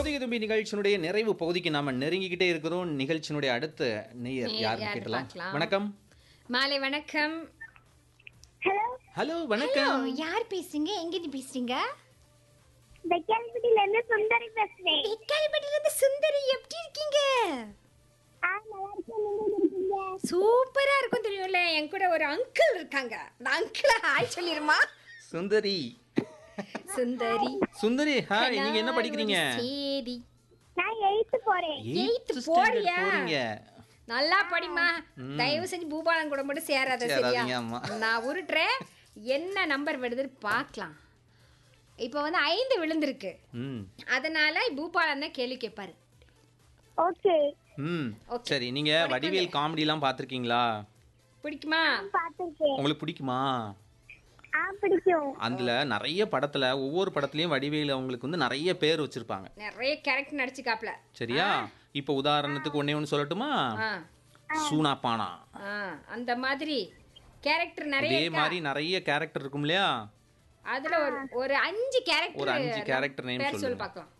பொதிகை தும்பி நிகழ்ச்சியினுடைய நிறைவு பகுதிக்கு நாம நெருங்கிக்கிட்டே இருக்கிறோம் நிகழ்ச்சியினுடைய அடுத்த நேயர் நேயர் யாருன்னு யாரு கேட்டலாம் பார்க்கலாம். வணக்கம் மாலை வணக்கம் ஹலோ ஹலோ ஹலோ வணக்கம் யார் பேசுறீங்க எங்க இருந்து பேசுறீங்க வெக்காலிப்பட்டில இருந்து சுந்தரி பேசுறேன் எக்காலிப்பட்டில இருந்து சுந்தரி எப்படி இருக்கீங்க ஆ நல்லா இருக்கேன் நீங்க எப்படி இருக்கீங்க சூப்பரா இருக்கும் தெரியும்ல என் கூட ஒரு அங்கிள் இருக்காங்க அந்த அங்கிள ஹாய் சொல்லிருமா சுந்தரி சுந்தரி சுந்தரி ஹாய் நீங்க என்ன படிக்கிறீங்க சரி நான் எயித்து போறேன் Eighth Eighth standard போறியா? போறீங்க நல்லா படிமா தயவு செஞ்சு பூபாலன் கூட மட்டும் சேராத சரியா சேராதீங்க, ஆமா. நான் உருட்டுறேன் என்ன நம்பர் விடுதுன்னு பார்க்கலாம் இப்போ வந்து ஐந்து விழுந்திருக்கு ம் அதனால பூபாலன் தான் கேள்வி கேட்பாரு ஓகே ம் Okay. சரி நீங்க வடிவேல் காமெடிலாம் பார்த்திருக்கீங்களா பிடிக்குமா பார்த்துருக்கேன் உங்களுக்கு பிடிக்குமா ஆ பிடிக்கும் அதுல நிறைய படத்துல ஒவ்வொரு படத்துலயும் வடிவேல் அவங்களுக்கு வந்து நிறைய பேர் வச்சிருப்பாங்க நிறைய கேரக்டர் நடிச்சுக்காப்ல சரியா இப்போ உதாரணத்துக்கு ஒண்ணே ஒன்று சொல்லட்டுமா ஆ சூனா பானா ஆ அந்த மாதிரி கேரக்டர் நிறைய இதே இருக்கா? மாதிரி நிறைய கேரக்டர் இருக்கும் இல்லையா அதுல ஒரு ஒரு அஞ்சு கேரக்டர் ஒரு அஞ்சு character name பேர் சொல்லி சொல்லுங்க. பார்க்கலாம்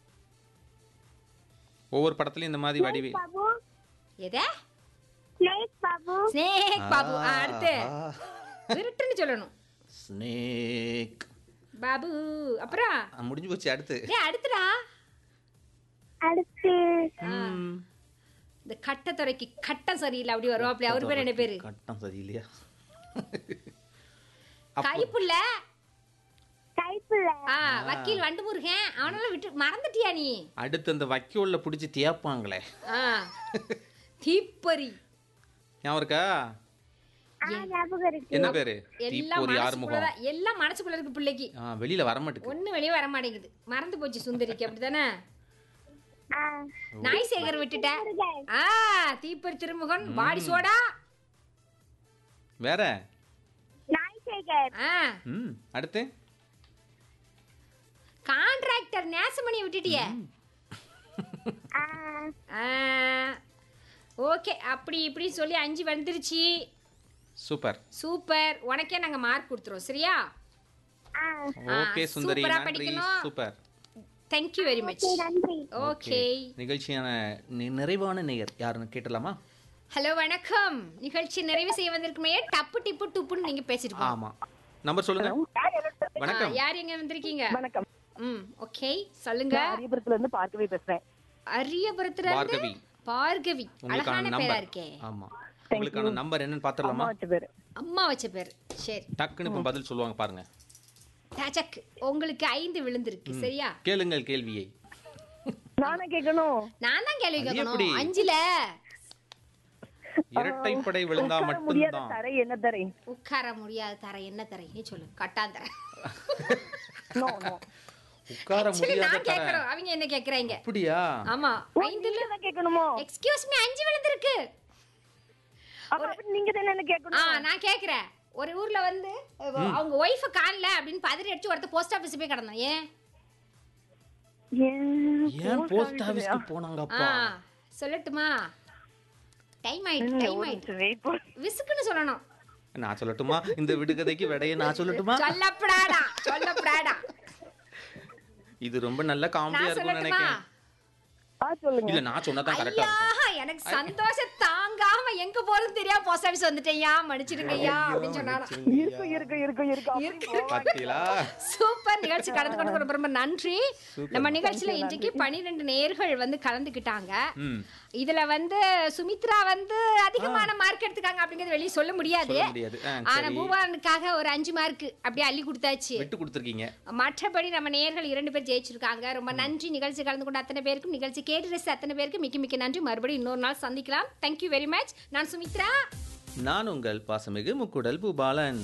ஒவ்வொரு படத்துலயும் இந்த மாதிரி வடிவேல் பாபு எதே ஸ்னேக் பாபு ஸ்னேக் பாபு ஆ, அடுத்து விருட்டுன்னு சொல்லணும் ஸ்னேக் பாபு அப்புறம் முடிஞ்சு போச்சு அடுத்து டேய் அடுத்துடா அடுத்து ம். இந்த கட்டத்துறைக்கு கட்டம் சரியில்லை அப்படி வருவாப்ல அவர் பேர் என்ன பேரு கட்டம் சரியில்லையா கைப்புள்ள கைப்புல ஆ வக்கீல் வண்டு முருகன் அவனால விட்டு மறந்துட்டியா நீ அடுத்து அந்த வைக்கோல்ல பிடிச்சி தேப்பாங்களே ஆ தீப்பொறி ஞாபகம் இருக்கா ஆ ஞாபகம் இருக்கு என்ன பேரு எல்லாம் தீப்பொறி மனசுக்குள்ள ஆறுமுகம் தான்- எல்லாம் மனசுக்குள்ள இருக்கு பிள்ளைக்கு ஆ, வெளியில வர மாட்டேங்குது ஒண்ணு வெளியே வர மாட்டேங்குது மறந்து போச்சு சுந்தரிக்கு அப்படிதானே ஆ நாய் சேகர் விட்டுட்ட முருகன். ஆ தீப்பொறி திருமுகன் பாடி சோடா வேற நாய் சேகர் ஆ ம் அடுத்து கான்ட்ராக்டர் நேசமணி விட்டுட்டியே ஆ ஓகே அப்படி இப்படி சொல்லி அஞ்சு வந்துருச்சு சூப்பர் சூப்பர் உனக்கே நாங்க மார்க் கொடுத்துருவோம் சரியா ஆ ஓகே சுந்தரி சூப்பரா நன்றி படிக்கணும். சூப்பர் தேங்க்யூ வெரி மச் நன்றி ஓகே நிகழ்ச்சியான நி- நிறைவான நேயர் யாருன்னு கேட்டலாமா ஹலோ வணக்கம் நிகழ்ச்சி நிறைவு செய்ய வந்திருக்குமே டப்பு டிப்பு டுப்புன்னு நீங்க பேசிட்டு போங்க. ஆமா நம்பர் சொல்லுங்க ஆ, வணக்கம் யார் எங்க வந்திருக்கீங்க வணக்கம் ம் ஓகே சொல்லுங்க நான் அரியபுரத்துல இருந்து பார்க்கவே பேசுறேன் அரியபுரத்துல இருந்து பார்கவி. பார்கவி உங்களுக்கான அழகான பேரா நம்பர் இருக்கே ஆமா உங்களுக்கான நம்பர் என்னன்னு பாத்துடலாமா அம்மா வச்ச பேரு அம்மா வச்ச பேர் சரி டக்குன்னு இப்ப பதில் சொல்லுவாங்க பாருங்க தச்சக் உங்களுக்கு ஐந்து விழுந்திருக்கு சரியா கேளுங்கள் கேள்வியை நானே கேட்கணும் நான் தான் கேள்வி அது கேட்கணும் எப்படி? அஞ்சுல இரட்டைப்படை விழுந்தா உட்கார முடியாத மட்டும்தான் தரை என்ன தரை உட்கார முடியாத தர என்ன தர நீ சொல்லு கட்டாந்தர நோ நோ உட்கார சரி முடியாத நான் தர கேக்குறோம் அவங்க என்ன கேக்குறாங்க அப்படியா ஆமா ஐந்துல நீங்க தான் கேட்கணுமோ எக்ஸ்கியூஸ் மீ அஞ்சு விழுந்திருக்கு அப்ப அப்ப நீங்க தானே என்ன ஆ கேட்கணும் நான் கேக்குறேன் ஒரு ஊர்ல வந்து அஹ், அவங்க ஒய்ஃப காணல அப்படின்னு பதறி அடிச்சு ஒருத்தர் போஸ்ட் ஆபீஸ் போய் கிடந்தான் ஏன் ஏன் போஸ்ட் ஆபீஸ்க்கு ஆ போனாங்கப்பா சொல்லட்டுமா டைம் ஆயிட்டு டைம் ஆயிட்டு வெயிட் விசுக்குன்னு சொல்லணும் நான் சொல்லட்டுமா இந்த விடுகதைக்கு விடைய நான் சொல்லட்டுமா சொல்லப்படாடா சொல்லப்படாடா இது ரொம்ப நல்ல காமெடியா நான் இருக்கும்னு சொல்லட்டுமா நினைக்கிறேன் ஆ சொல்லுங்க இல்ல நான் சொன்னா தான் கரெக்டா ஐயா இருக்கும் எனக்கு சந்தோஷம் தாங்காம எங்க போறது தெரியாம போஸ்ட் ஆபீஸ் வந்துட்டேன்யா மன்னிச்சிடுங்கய்யா அப்படின்னு சொன்னானா இருக்கும் இருக்கும் இருக்கும் இருக்கும் அப்படி பாத்தீங்களா சூப்பர் நிகழ்ச்சி கலந்து கொண்டு ரொம்ப ரொம்ப நன்றி நம்ம நிகழ்ச்சியில இன்றைக்கு பனிரெண்டு நேர்கள் வந்து கலந்துக்கிட்டாங்க ம் இதுல வந்து சுமித்ரா வந்து அதிகமான மார்க் எடுத்துக்காங்க அப்படிங்கறது வெளியே சொல்ல முடியாது சொல்ல முடியாது ஆ, ஆனா சரி பூபாலனுக்காக ஒரு அஞ்சு மார்க் அப்படியே அள்ளி கொடுத்தாச்சு விட்டு கொடுத்துருக்கீங்க மற்றபடி நம்ம நேர்கள் இரண்டு பேர் ஜெயிச்சிருக்காங்க ரொம்ப நன்றி நிகழ்ச்சி கலந்து கொண்ட அத்தனை பேருக்கும் நிகழ்ச்சி கேட்டு ரசித்த அத்தனை பேருக்கு மிக்க மிக்க நன்றி மறுபடியும் இன்னொரு நாள் சந்திக்கலாம் தேங்க்யூ வெரி மச் நான் சுமித்ரா நான் உங்கள் பாசமிகு முக்குடல் பூபாலன்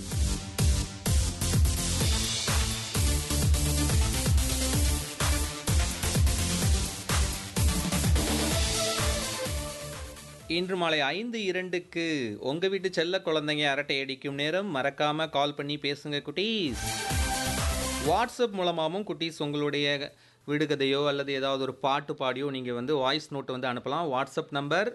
இன்று மாலை ஐந்து இரண்டுக்கு உங்க வீட்டு செல்ல குழந்தைங்க அரட்டை அடிக்கும் நேரம் மறக்காம கால் பண்ணி பேசுங்க குட்டீஸ் வாட்ஸ்அப் மூலமாகவும் குட்டீஸ் உங்களுடைய விடுகதையோ அல்லது ஏதாவது ஒரு பாட்டு பாடியோ நீங்கள் வந்து வாய்ஸ் நோட்டை வந்து அனுப்பலாம் வாட்ஸ்அப் நம்பர்